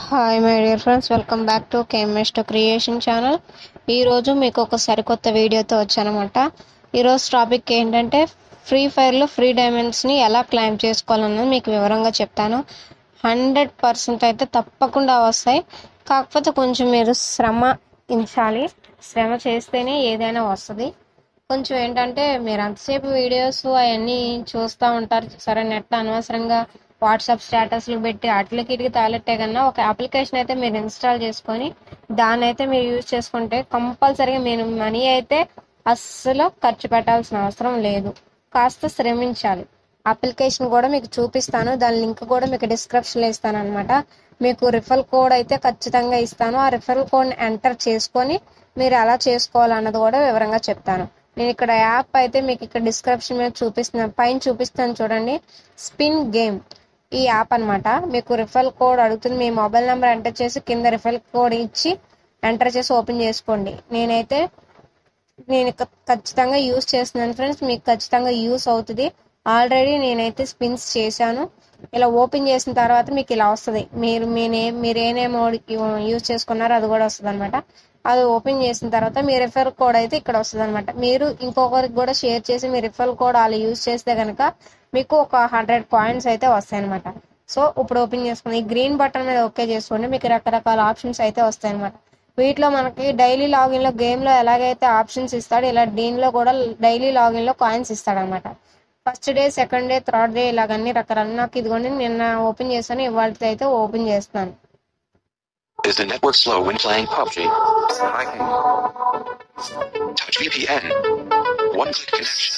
Hi my dear friends welcome back to chemist creation channel ఈరోజు మీకు ఒక సరికొత్త వీడియోతో వచ్చానమాట ఈరోజు టాపిక్ ఏంటంటే ఫ్రీ ఫైర్లో ఫ్రీ డైమండ్స్ని ఎలా క్లైమ్ చేసుకోవాలన్నది మీకు వివరంగా చెప్తాను హండ్రెడ్ పర్సెంట్ అయితే తప్పకుండా వస్తాయి కాకపోతే కొంచెం మీరు శ్రమ ఇంచాలి శ్రమ చేస్తేనే ఏదైనా వస్తుంది కొంచెం ఏంటంటే మీరు అంతసేపు వీడియోస్ అవన్నీ చూస్తూ ఉంటారు సరే నెట్ అనవసరంగా వాట్సాప్ స్టేటస్లు పెట్టి అట్లకి ఇటుకి తాలెట్టే కన్నా ఒక అప్లికేషన్ అయితే మీరు ఇన్స్టాల్ చేసుకొని దాన్ని అయితే మీరు యూజ్ చేసుకుంటే కంపల్సరీగా మీరు మనీ అయితే అస్సలు ఖర్చు పెట్టాల్సిన అవసరం లేదు కాస్త శ్రమించాలి అప్లికేషన్ కూడా మీకు చూపిస్తాను దాని లింక్ కూడా మీకు డిస్క్రిప్షన్లో ఇస్తాను అనమాట మీకు రిఫరల్ కోడ్ అయితే ఖచ్చితంగా ఇస్తాను ఆ రిఫరల్ కోడ్ని ఎంటర్ చేసుకొని మీరు ఎలా చేసుకోవాలన్నది కూడా వివరంగా చెప్తాను నేను ఇక్కడ యాప్ అయితే మీకు ఇక్కడ డిస్క్రిప్షన్ మీద చూపిస్తున్నాను పైన చూపిస్తాను చూడండి స్పిన్ గేమ్ ఈ యాప్ అన్నమాట మీకు రిఫరల్ కోడ్ అడుగుతుంది మీ మొబైల్ నెంబర్ ఎంటర్ చేసి కింద రిఫరల్ కోడ్ ఇచ్చి ఎంటర్ చేసి ఓపెన్ చేసుకోండి నేనైతే నేను ఖ- ఖచ్చితంగా యూస్ చేస్తున్నాను ఫ్రెండ్స్ మీకు ఖచ్చితంగా యూస్ అవుతుంది ఆల్రెడీ నేనైతే స్పిన్స్ చేశాను ఇలా ఓపెన్ చేసిన తర్వాత మీకు ఇలా వస్తుంది మీరు మీ నేమ్ మీరు ఏ నేమ్ యూజ్ చేసుకున్నారో అది కూడా వస్తుంది అనమాట అది ఓపెన్ చేసిన తర్వాత మీ రిఫర్ కోడ్ అయితే ఇక్కడ వస్తుంది అనమాట మీరు ఇంకొకరికి కూడా షేర్ చేసి మీ రిఫర్ కోడ్ వాళ్ళు యూజ్ చేస్తే కనుక మీకు ఒక హండ్రెడ్ పాయింట్స్ అయితే వస్తాయి అనమాట సో ఇప్పుడు ఓపెన్ చేసుకుని ఈ గ్రీన్ బటన్ మీద ఓకే చేసుకోండి మీకు రకరకాల ఆప్షన్స్ అయితే వస్తాయి అనమాట వీటిలో మనకి డైలీ లాగిన్ లో గేమ్ లో ఎలాగైతే ఆప్షన్స్ ఇస్తాడో ఇలా దీనిలో కూడా డైలీ లాగిన్ లో కాయిన్స్ ఇస్తాడు అనమాట first day second day third day ఇలాగన్నీ రకరకాల నాకు ఇదిగోండి నిన్న ఓపెన్ చేశాను ఇవాళ అయితే ఓపెన్ చేస్తాను Is the network slow when playing PUBG? I can. Touch VPN. One click connection.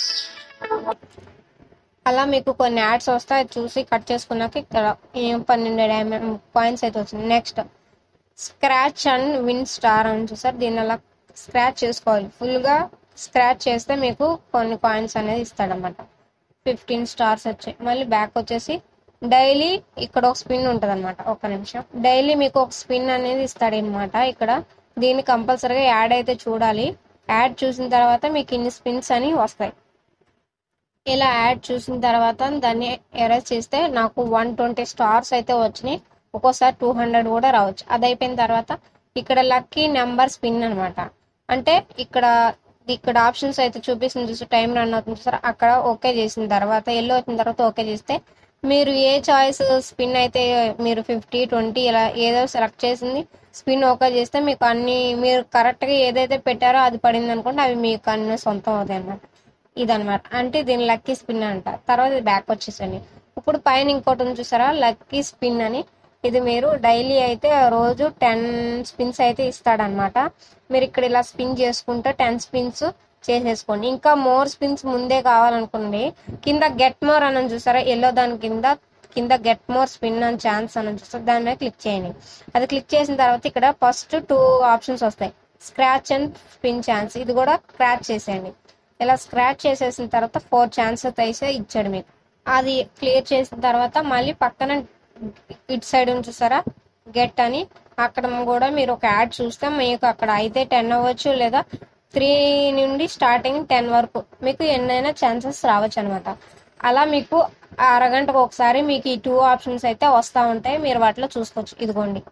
అలా మీకు కొన్ని యాడ్స్ వస్తాయి అది చూసి కట్ చేసుకున్నాక ఇక్కడ ఏం పన్నెండు పాయింట్స్ అయితే వచ్చింది next scratch and win star అని చూసారు దీన్ని అలా స్క్రాచ్ చేసుకోవాలి ఫుల్గా స్క్రాచ్ చేస్తే మీకు కొన్ని కాయిన్స్ అనేది ఇస్తాడనమాట ఫిఫ్టీన్ స్టార్స్ వచ్చాయి మళ్ళీ బ్యాక్ వచ్చేసి డైలీ ఇక్కడ ఒక స్పిన్ ఉంటుంది అనమాట ఒక నిమిషం డైలీ మీకు ఒక స్పిన్ అనేది ఇస్తాడు అనమాట ఇక్కడ దీన్ని కంపల్సరీగా యాడ్ అయితే చూడాలి యాడ్ చూసిన తర్వాత మీకు ఇన్ని స్పిన్స్ అని వస్తాయి ఇలా యాడ్ చూసిన తర్వాత దాన్ని ఎరేజ్ చేస్తే నాకు వన్ ట్వంటీ స్టార్స్ అయితే వచ్చినాయి ఒక్కోసారి టూ హండ్రెడ్ కూడా రావచ్చు అది అయిపోయిన తర్వాత ఇక్కడ లక్కీ నెంబర్ స్పిన్ అన్నమాట అంటే ఇక్కడ ఇక్కడ ఆప్షన్స్ అయితే చూపిస్తుంది చూసి టైం రన్ అవుతుంది చూసారా అక్కడ ఓకే చేసిన తర్వాత ఎల్లో వచ్చిన తర్వాత ఓకే చేస్తే మీరు ఏ చాయిస్ స్పిన్ అయితే మీరు ఫిఫ్టీ ట్వంటీ ఇలా ఏదో సెలెక్ట్ చేసింది స్పిన్ ఓకే చేస్తే మీకు అన్ని మీరు కరెక్ట్గా ఏదైతే పెట్టారో అది పడింది అనుకోండి అవి మీకు అన్ని సొంతం అవుతాయి అన్నమాట ఇదన్నమాట అంటే దీని లక్కీ స్పిన్ అంట తర్వాత ఇది బ్యాక్ వచ్చేసండి ఇప్పుడు పైన ఇంకోటి ఉంది చూసారా లక్కీ స్పిన్ అని ఇది మీరు డైలీ అయితే రోజు టెన్ స్పిన్స్ అయితే ఇస్తాడనమాట మీరు ఇక్కడ ఇలా స్పిన్ చేసుకుంటే టెన్ స్పిన్స్ చేసేసుకోండి ఇంకా మోర్ స్పిన్స్ ముందే కావాలనుకోండి కింద గెట్ మోర్ అని చూసారా ఎల్లో దాని కింద కింద గెట్ మోర్ స్పిన్ అని ఛాన్స్ అని చూస్తారు దాని మీద క్లిక్ చేయండి అది క్లిక్ చేసిన తర్వాత ఇక్కడ ఫస్ట్ టూ ఆప్షన్స్ వస్తాయి స్క్రాచ్ అండ్ స్పిన్ ఛాన్స్ ఇది కూడా స్క్రాచ్ చేసేయండి ఇలా స్క్రాచ్ చేసేసిన తర్వాత ఫోర్ ఛాన్సెస్ అయితే ఇచ్చాడు మీకు అది క్లియర్ చేసిన తర్వాత మళ్ళీ పక్కన ఇటు సైడ్ ఉంది చూసారా గెట్ అని అక్కడ కూడా మీరు ఒక యాడ్ చూస్తే మీకు అక్కడ అయితే టెన్ అవ్వచ్చు లేదా త్రీ నుండి స్టార్టింగ్ టెన్ వరకు మీకు ఎన్నైనా ఛాన్సెస్ రావచ్చు అనమాట అలా మీకు ఆ అరగంటకు ఒకసారి మీకు ఈ టూ ఆప్షన్స్ అయితే వస్తూ ఉంటాయి మీరు వాటిలో చూసుకోవచ్చు ఇదిగోండి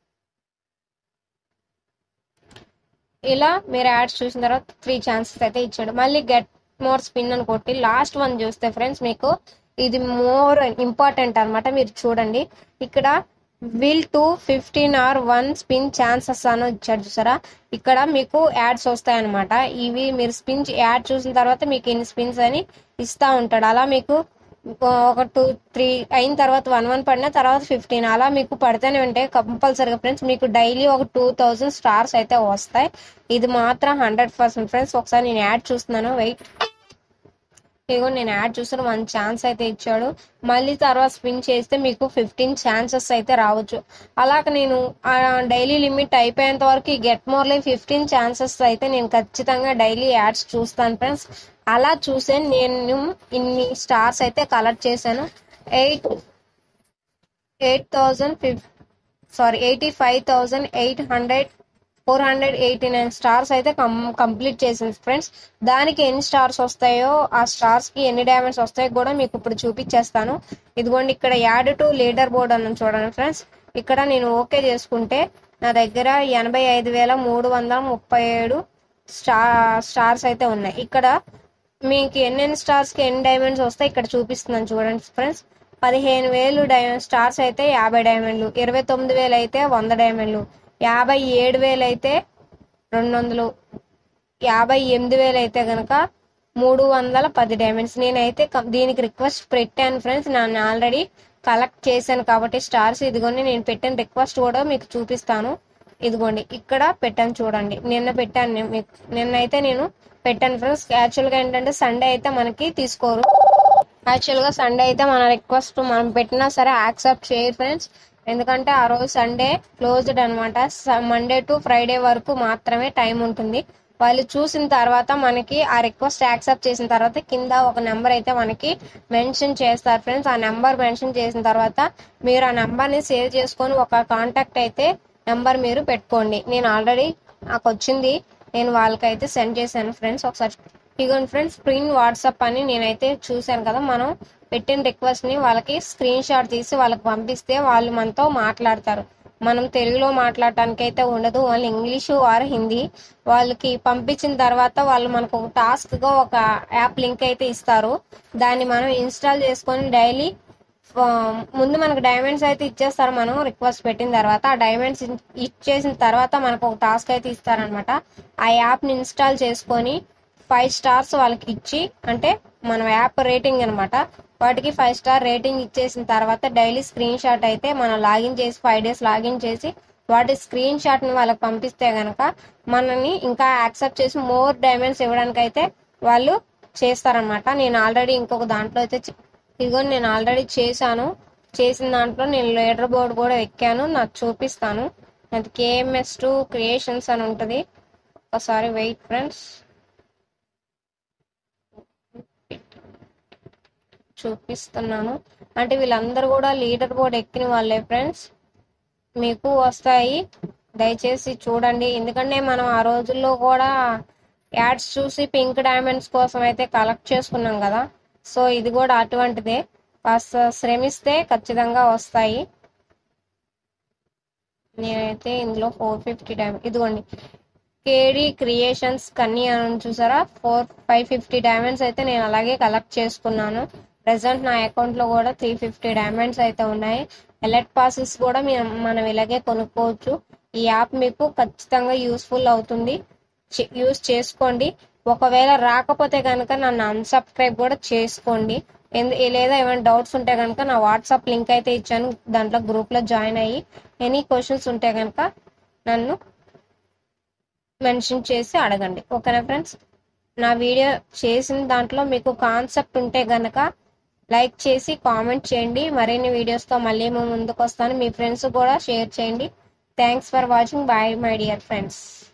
ఇలా మీరు యాడ్స్ చూసిన తర్వాత త్రీ ఛాన్సెస్ అయితే ఇచ్చాడు మళ్ళీ గెట్ మోర్ స్పిన్ అని కొట్టి లాస్ట్ వన్ చూస్తే ఫ్రెండ్స్ మీకు ఇది మోర్ ఇంపార్టెంట్ అన్నమాట మీరు చూడండి ఇక్కడ will to fifteen or one spin chances అని ఇచ్చాడు చూసారా ఇక్కడ మీకు యాడ్స్ వస్తాయి అనమాట ఇవి మీరు స్పిన్ యాడ్ చూసిన తర్వాత మీకు ఇన్ని స్పిన్స్ అని ఇస్తా ఉంటాడు అలా మీకు ఒక టూ త్రీ అయిన తర్వాత వన్ వన్ పడిన తర్వాత ఫిఫ్టీన్ అలా మీకు పడితేనే ఉంటాయి కంపల్సరీగా ఫ్రెండ్స్ మీకు డైలీ ఒక టూ థౌజండ్ స్టార్స్ అయితే వస్తాయి ఇది మాత్రం హండ్రెడ్ పర్సెంట్ ఫ్రెండ్స్ ఒకసారి నేను యాడ్ చూస్తున్నాను వెయిట్ ఇదిగో నేను యాడ్ చూసాను వన్ ఛాన్స్ అయితే ఇచ్చాడు మళ్ళీ తర్వాత స్పిన్ చేస్తే మీకు ఫిఫ్టీన్ ఛాన్సెస్ అయితే రావచ్చు అలాగ నేను డైలీ లిమిట్ అయిపోయేంత వరకు ఈ గెట్ మోర్లీ ఫిఫ్టీన్ ఛాన్సెస్ అయితే నేను ఖచ్చితంగా డైలీ యాడ్స్ చూస్తాను ఫ్రెండ్స్ అలా చూసే నేను ఇన్ని స్టార్స్ అయితే కలెక్ట్ చేశాను eight eight thousand fif sorry eighty five thousand eight hundred four hundred eighty nine stars అయితే కం కంప్లీట్ చేసింది ఫ్రెండ్స్ దానికి ఎన్ని స్టార్స్ వస్తాయో ఆ స్టార్స్ కి ఎన్ని డైమండ్స్ వస్తాయో కూడా మీకు ఇప్పుడు చూపించేస్తాను ఇదిగోండి ఇక్కడ యాడ్ టు లీడర్ బోర్డ్ అని చూడండి ఫ్రెండ్స్ ఇక్కడ నేను ఓకే చేసుకుంటే నా దగ్గర ఎనభై ఐదు వేల మూడు వందల ముప్పై ఏడు స్టార్ స్టార్స్ అయితే ఉన్నాయి ఇక్కడ మీకు ఎన్నెన్ని స్టార్స్ కి ఎన్ని డైమండ్స్ వస్తాయి ఇక్కడ చూపిస్తున్నాను చూడండి ఫ్రెండ్స్ పదిహేను వేలు డై స్టార్స్ అయితే యాభై డైమండ్లు ఇరవై తొమ్మిది వేలు అయితే వంద డైమండ్లు యాభై ఏడు వేలు అయితే రెండు వందలు యాభై ఎనిమిది వేలు అయితే కనుక మూడు వందల పది డైమండ్స్ నేనైతే కం- దీనికి రిక్వెస్ట్ పెట్టాను ఫ్రెండ్స్ నేను ఆల్రెడీ కలెక్ట్ చేశాను కాబట్టి స్టార్స్ ఇదిగోండి నేను పెట్టిన రిక్వెస్ట్ కూడా మీకు చూపిస్తాను ఇదిగోండి ఇక్కడ పెట్టాను చూడండి నిన్న పెట్టాను నేను మీకు నిన్నైతే నేను పెట్టాను ఫ్రెండ్స్ యాక్చువల్గా ఏంటంటే సండే అయితే మనకి తీసుకోరు యాక్చువల్గా సండే అయితే మన రిక్వెస్ట్ మనం పెట్టినా సరే యాక్సెప్ట్ చేయరు ఫ్రెండ్స్ ఎందుకంటే ఆ రోజు సండే క్లోజ్డ్ అనమాట మండే టు ఫ్రైడే వరకు మాత్రమే టైం ఉంటుంది వాళ్ళు చూసిన తర్వాత మనకి ఆ రిక్వెస్ట్ యాక్సెప్ట్ చేసిన తర్వాత కింద ఒక నెంబర్ అయితే మనకి మెన్షన్ చేస్తారు ఫ్రెండ్స్ ఆ నెంబర్ మెన్షన్ చేసిన తర్వాత మీరు ఆ నెంబర్ని సేవ్ చేసుకొని ఒక కాంటాక్ట్ అయితే నెంబర్ మీరు పెట్టుకోండి నేను ఆల్రెడీ నాకు వచ్చింది నేను వాళ్ళకైతే సెండ్ చేశాను ఫ్రెండ్స్ ఒకసారి ఇగోండి ఫ్రెండ్స్ స్క్రీన్ వాట్సాప్ అని నేనైతే చూశాను కదా మనం పెట్టిన రిక్వెస్ట్ ని వాళ్ళకి స్క్రీన్ షాట్ తీసి వాళ్ళకి పంపిస్తే వాళ్ళు మనతో మాట్లాడతారు మనం తెలుగులో మాట్లాడటానికి అయితే ఉండదు ఓన్లీ ఇంగ్లీషు ఆర్ హిందీ వాళ్ళకి పంపించిన తర్వాత వాళ్ళు మనకు ఒక టాస్క్ గా ఒక యాప్ లింక్ అయితే ఇస్తారు దాన్ని మనం ఇన్స్టాల్ చేసుకొని డైలీ ముందు మనకు డైమండ్స్ అయితే ఇచ్చేస్తారు మనం రిక్వెస్ట్ పెట్టిన తర్వాత ఆ డైమండ్స్ ఇచ్చేసిన తర్వాత మనకు ఒక టాస్క్ అయితే ఇస్తారనమాట ఆ యాప్ ని ఇన్స్టాల్ చేసుకొని ఫైవ్ స్టార్స్ వాళ్ళకి ఇచ్చి అంటే మన యాప్ రేటింగ్ అన్నమాట వాటికి ఫైవ్ స్టార్ రేటింగ్ ఇచ్చేసిన తర్వాత డైలీ స్క్రీన్ షాట్ అయితే మనం లాగిన్ చేసి ఫైవ్ డేస్ లాగిన్ చేసి వాటి స్క్రీన్ షాట్ ని వాళ్ళకి పంపిస్తే గనక మనని ఇంకా యాక్సెప్ట్ చేసి మోర్ డైమండ్స్ ఇవ్వడానికి అయితే వాళ్ళు చేస్తారనమాట నేను ఆల్రెడీ ఇంకొక దాంట్లో అయితే చే- ఇదిగో నేను ఆల్రెడీ చేశాను చేసిన దాంట్లో నేను లీడర్ బోర్డ్ కూడా ఎక్కాను నాకు చూపిస్తాను అది కేఎంఎస్ టూ క్రియేషన్స్ అని ఉంటుంది ఒకసారి వెయిట్ ఫ్రెండ్స్ చూపిస్తున్నాను అంటే వీళ్ళందరూ కూడా లీడర్ బోర్డ్ ఎక్కిన వాళ్ళే ఫ్రెండ్స్ మీకు వస్తాయి దయచేసి చూడండి ఎందుకంటే మనం ఆ రోజుల్లో కూడా యాడ్స్ చూసి పింక్ డైమండ్స్ కోసం అయితే కలెక్ట్ చేసుకున్నాం కదా సో ఇది కూడా అటువంటిదే కాస్త శ్రమిస్తే ఖచ్చితంగా వస్తాయి నేనైతే ఇందులో ఫోర్ ఫిఫ్టీ డైమండ్ ఇదిగోండి కేడి క్రియేషన్స్ కన్నీ అని చూసారా ఫోర్ ఫైవ్ ఫిఫ్టీ డైమండ్స్ అయితే నేను అలాగే కలెక్ట్ చేసుకున్నాను ప్రెసెంట్ నా అకౌంట్ లో కూడా త్రీ ఫిఫ్టీ డైమండ్స్ అయితే ఉన్నాయి ఎలర్ట్ పాసెస్ కూడా మీ- మనం ఇలాగే కొనుక్కోవచ్చు ఈ యాప్ మీకు ఖచ్చితంగా యూస్ఫుల్ అవుతుంది యూస్ చేసుకోండి ఒకవేళ రాకపోతే కనుక నన్ను అన్సబ్స్క్రైబ్ కూడా చేసుకోండి ఎందు లేదా ఏమైనా డౌట్స్ ఉంటే కనుక నా వాట్సాప్ లింక్ అయితే ఇచ్చాను దాంట్లో గ్రూప్ లో జాయిన్ అయ్యి ఎనీ క్వశ్చన్స్ ఉంటే కనుక నన్ను మెన్షన్ చేసి అడగండి ఓకేనా ఫ్రెండ్స్ నా వీడియో చేసిన దాంట్లో మీకు కాన్సెప్ట్ ఉంటే గనక లైక్ చేసి కామెంట్ చేయండి మరిన్ని వీడియోస్తో మళ్ళీ మేము ముందుకు వస్తాను మీ ఫ్రెండ్స్ కూడా షేర్ చేయండి thanks for watching bye my dear friends